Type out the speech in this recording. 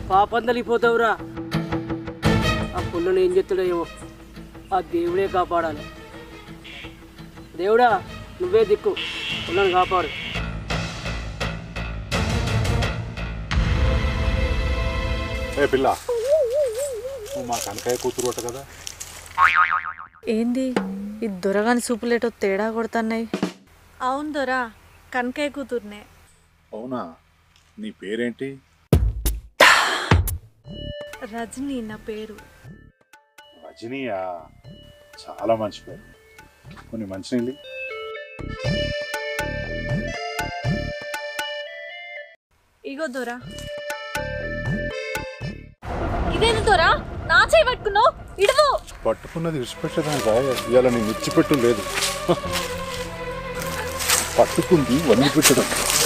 పాపం తలిపోతావురా ఆ పుల్లను ఏం చెప్తాడో ఏమో ఆ దేవుడే కాపాడాలి దేవుడా నువ్వే దిక్కు పుల్లను కాపాడు ఏ పిల్ల నువ్వు మా కనకాయ కూతురు కొట్ట కదా ఏంది ఈ దొరగాని సూపులేటో తేడా కొడుతున్నాయి అవును దొరా కనకయ్య కూతుర్నే అవునా నీ పేరేంటి రజనీ నా పేరు రజనీయా చాలా మంచి పేరు కొన్ని మంచి నీళ్ళు ఇగో దొరా ఇదేంది దొరా నా చేయి పట్టుకున్నావు ఇడువు పట్టుకున్నది విడిచిపెట్టడానికి రాయ ఇవాళ నేను ఇచ్చిపెట్టు లేదు పట్టుకుంది వదిలిపెట్టడం